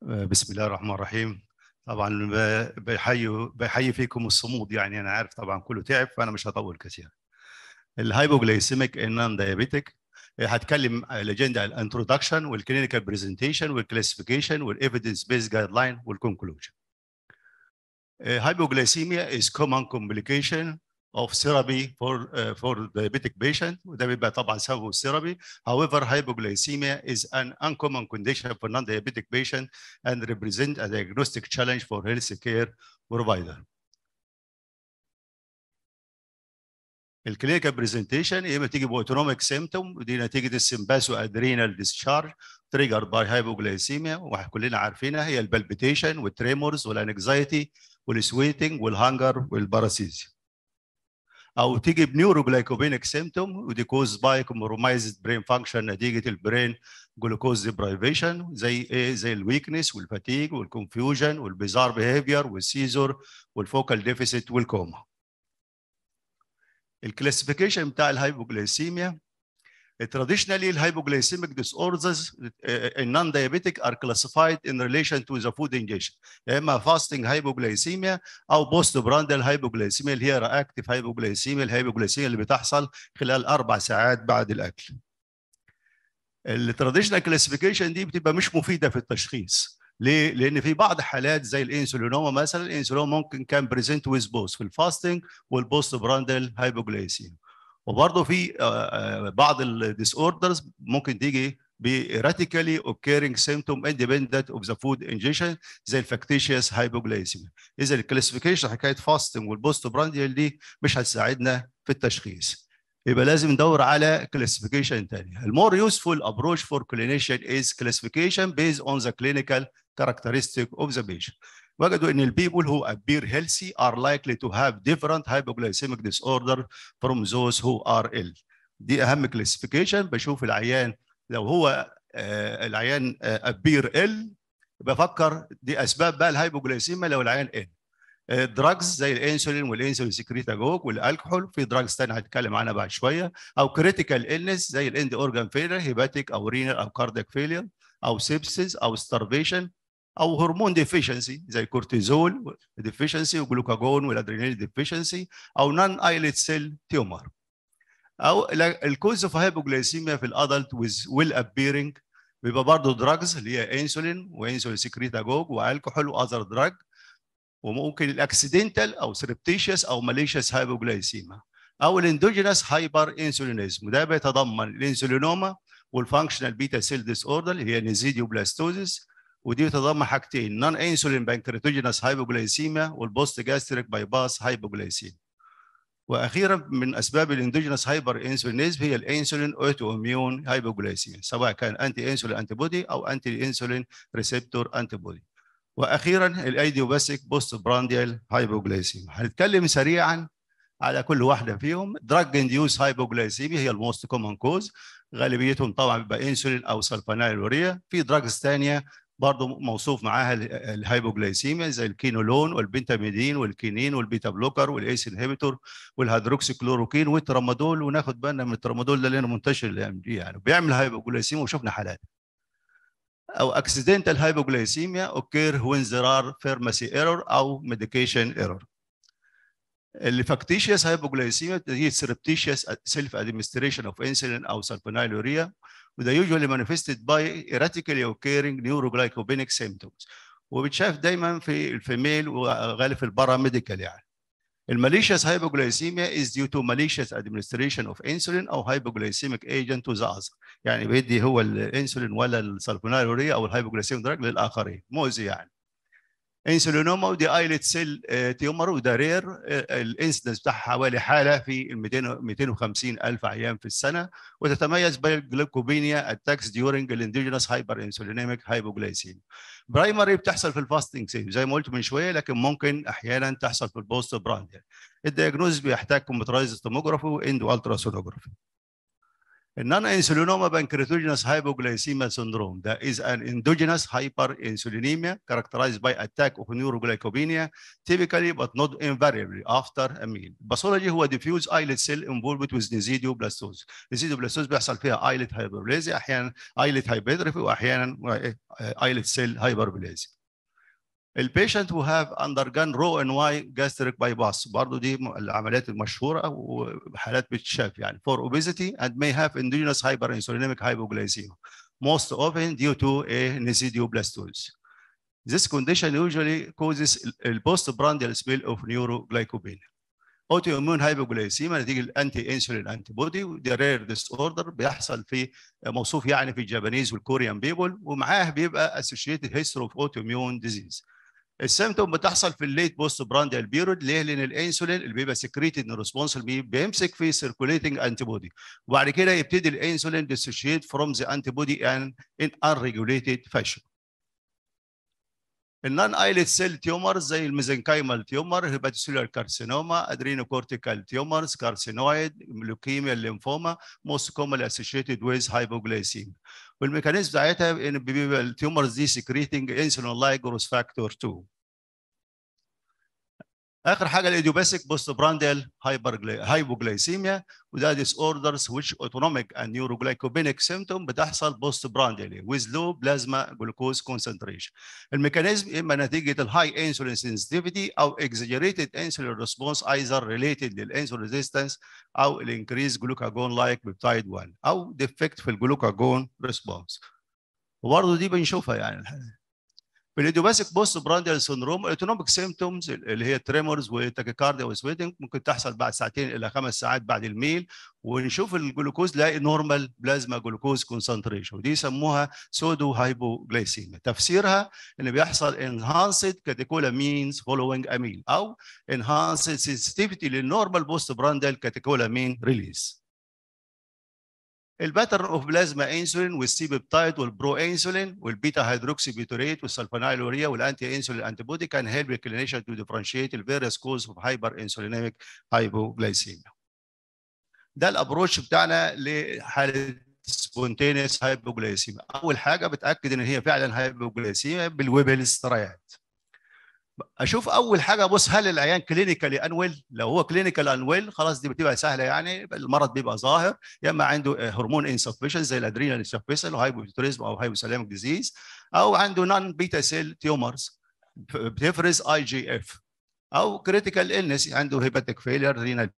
بسم الله الرحمن الرحيم طبعا بحيي بحيي فيكم الصمود يعني انا عارف طبعا كله تعب فانا مش هطول كثير الهايبوجلايسيميك النون دايابيتيك هتكلم الاجنده الانترودكشن والكلينيكال برزنتيشن والكلاسيفيكيشن والايفيدنس بيس جايد لاين والكونكلوجن hypoglycemia is common complication of therapy for uh, for diabetic patient وده بيبقى طبعا سببه الثيرابي however hypoglycemia is an uncommon condition for non-diabetic patient and represent a diagnostic challenge for health care provider الكلينيكال برزنتيشن يا اما تيجي باوتونوميك سيمتوم ودي نتيجه السمباسو ادرينال ديسشارج تريجر باي هايبوجلايسيميا وكلنا عارفينها هي البلبيتيشن والتريمورز والانكزايتي والسويتنج والهانجر والباراسيزيا او تيجي بنيوروجلايكوبينيك سيمتوم ودي كوز باي كومبرومايزد برين فانكشن نتيجه البرين جلوكوز ديبرايفيشن زي ايه زي الويكنس والفاتيج والكونفيوجن والبيزار بيهيفير والسيزور والفوكال ديفيسيت والكوما الكلاسيفيكيشن بتاع الهايبوجلايسيميا Traditionally, hypoglycemic disorders uh, in non-diabetic are classified in relation to the food ingestion. يا اما fasting hypoglycemia او post-prandial hypoglycemia اللي هي reactive hypoglycemia الهايبوجلايسيميا اللي بتحصل خلال اربع ساعات بعد الاكل. التراديشنال كلاسيفيكيشن دي بتبقى مش مفيده في التشخيص. ليه؟ لان في بعض حالات زي الانسولينوما مثلا الانسولينوما ممكن كان بريزنت ويز بوث في الفاستنج والبوست براندل هايبوجلايسيميا. وبرضه في بعض الديس اوردرز ممكن تيجي بإيراتيكالي occurring symptom independent of the food ingestion زي الفاكتيشيوس هايبوجلايسيميا. إذا الكلاسيفيكيشن حكاية فاستنج والبوست برانديال دي مش هتساعدنا في التشخيص. يبقى لازم ندور على كلاسيفيكيشن ثانيه. المور يوسفول ابروش فور clinician is classification based on the clinical characteristic of the patient. وجدوا ان البيبول who appear healthy are likely to have different hypoglycemic disorder from those who are ill. دي اهم كلاسيفيكيشن بشوف العيان لو هو آه العيان آه appear ill بفكر دي اسباب بقى الهايبوجلايسيميا لو العيان ill. دراجز زي الانسولين والانسولين سكريتاجوج والالكحول في دراجز ثانيه هتكلم عنها بعد شويه او كريتيكال إلنس زي الاند اورجان فيلر هيباتيك او رينال او كاردياك فيلير او سيبسيس او ستارفيشن او هرمون ديفيشنسي زي كورتيزول ديفيشنسي وجلوكاجون والادرينالين ديفيشنسي او نون ايلت سيل تيومر او الكوز اوف هايبوجلايسيميا في الادلت ويز ويل ابيرنج بيبقى برضه دراجز اللي هي انسولين وانسولين سكريتاجوج والكحول واذر دراج وممكن الاكسيدنتال او سريبتيشيوس او ماليشيوس هايبوجلايسيما او الاندوجينوس هايبر انسولينيزم وده بيتضمن الانسولينوما والفانكشنال بيتا سيل ديس اوردر اللي هي نيزيديو بلاستوزيس ودي بتتضمن حاجتين نون انسولين بانكريتوجينوس هايبوجلايسيميا والبوست جاستريك باي باس هايبوجلايسيميا واخيرا من اسباب الاندوجينوس هايبر انسولينيزم هي الانسولين اوتو اميون هايبوجلايسيميا سواء كان انتي انسولين انتي بودي او انتي انسولين ريسبتور انتي بودي واخيرا الايديوباثيك بوست برانديال هايبوجلايسيميا هنتكلم سريعا على كل واحده فيهم دراج انديوس هايبوجلايسيميا هي الموست كومن كوز غالبيتهم طبعا بيبقى انسولين او سلفانيلوريا في دراجز ثانيه برضه موصوف معاها الهايبوجلايسيميا زي الكينولون والبنتاميدين والكينين والبيتا بلوكر والايس انهبيتور والهيدروكسي كلوروكين والترامادول وناخد بالنا من الترامادول ده لانه منتشر الايام دي يعني بيعمل هايبوجلايسيميا وشفنا حالات او accidental hypoglycemia occur when there are pharmacy error او medication error. اللي factitious hypoglycemia هي surreptitious self administration of insulin او sulfonylurea وده usually manifested by erratically occurring neuroglycopenic symptoms وبتشاف دايما في الفيميل وغالب في الباراميديكال يعني. الماليشيوس hypoglycemia is due to malicious administration of insulin او hypoglycemic agent to the other يعني بيدي هو الانسولين ولا السلفونيلوريا او الهايبوجلايسيميك دراج للاخرين مؤذي يعني انسولينوما ودي ايلت سيل تيومر وده رير الانسدنس بتاعها حوالي حاله في 200 250 الف عيان في السنه وتتميز بالجلوكوبينيا اتاكس ديورنج الانديجينوس هايبر انسولينيميك هايبوجلايسيميا برايمري بتحصل في الفاستنج سيف زي ما قلت من شويه لكن ممكن احيانا تحصل في البوست برانديال الدياجنوز بيحتاج كمبيوترايز توموجرافي واند التراسونوجرافي Non-insulinoma pancreatogenous hypoglycemia syndrome. That is an endogenous hyperinsulinemia characterized by attack of neuroglycopenia, typically but not invariably after a meal. Pathology هو diffuse islet cell involved with nesidioblastosis. nesidioblastosis بيحصل فيها islet hyperplasia أحيانا islet hypertrophy وأحيانا islet cell hyperplasia. البيشنت who have undergone raw and y gastric bypass برضه دي العمليات المشهوره وحالات بتشاف يعني for obesity and may have endogenous hyperinsulinemic hypoglycemia most often due to a nesidioblastosis. This condition usually causes a postprandial spell of neuroglycopenia. autoimmune hypoglycemia نتيجه الانتي انسولين انتي بودي ودي رير ديس اوردر بيحصل في موصوف يعني في الجابانيز والكوريان بيبل ومعاه بيبقى associated history of autoimmune disease. السيمتوم بتحصل في الليت بوست برانديال بيرود ليه؟ لان الانسولين اللي بيبقى سكريتد ريسبونسبل بيه بيمسك في سيركوليتنج انتي بودي وبعد كده يبتدي الانسولين ديسوشيت فروم ذا انتي بودي ان ان unregulated fashion. النون ايلت سيل تيومرز زي الميزنكايمال تيومر هيباتوسيلر كارسينوما ادرينوكورتيكال تيومرز كارسينويد لوكيميا الليمفوما موست كومن اسوشيتد ويز هايبوجلايسيميا والميكانيزم بتاعتها ان بيبقى التيومرز دي سكريتنج انسولين لايك جروس فاكتور 2 اخر حاجه الايديوباثيك بوست برانديال هايبوجلايسيميا وده ديس اوردرز which autonomic and neuroglycopenic symptom بتحصل بوست برانديال with low plasma glucose concentration الميكانيزم اما نتيجه الهاي انسولين sensitivity او exaggerated insulin response either related للانسولين ريزيستنس او الانكريز جلوكاجون لايك بيبتايد 1 او ديفكت في الجلوكاجون ريسبونس وبرضه دي بنشوفها يعني في الايديوباثيك بوست برانديال سندروم الاوتونوميك سيمتومز اللي هي تريمورز وتاكيكارديا وسويتنج ممكن تحصل بعد ساعتين الى خمس ساعات بعد الميل ونشوف الجلوكوز نلاقي نورمال بلازما جلوكوز كونسنتريشن ودي يسموها سودو هايبوجلايسيميا تفسيرها ان بيحصل انهانسد كاتيكولامينز فولوينج اميل او انهانسد سنسيتيفيتي للنورمال بوست برانديال كاتيكولامين ريليز الباترن اوف بلازما انسولين والسي بيبتايد والبرو انسولين والبيتا هيدروكسي بيوتريت والسلفونيلوريا والانتي انسولين انتي بودي كان هيلب الكلينيشن تو ديفرنشيت الفيريوس كوز اوف هايبر انسولينيميك هايبوجلايسيميا ده الابروتش بتاعنا لحاله سبونتينيوس هايبوجلايسيميا اول حاجه بتاكد ان هي فعلا هايبوجلايسيميا بالويبلز ترايات اشوف اول حاجه بص هل العيان كلينيكالي انويل لو هو كلينيكال انويل خلاص دي بتبقى سهله يعني المرض بيبقى ظاهر يا اما عنده هرمون انسفشن زي الادرينال انسفشن او هايبوتيريزم او هايبوسالاميك ديزيز او عنده نون بيتا سيل تيومرز بتفرز اي جي اف او كريتيكال النس عنده هيباتيك فيلير رينال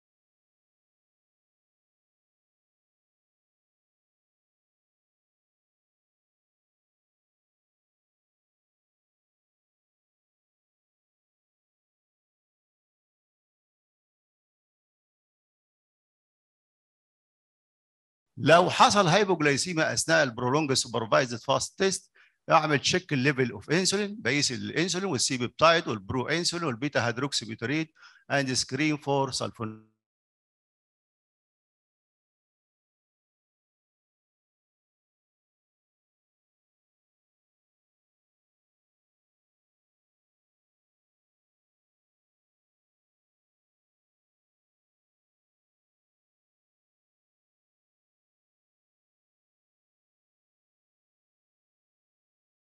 لو حصل هايبوجلايسيميا اثناء البرولونج سوبرفايزد فاست تيست اعمل تشيك الليفل اوف انسولين بقيس الانسولين والسي بيبتايد والبرو انسولين والبيتا هيدروكسي بيوتريد اند سكرين فور سلفون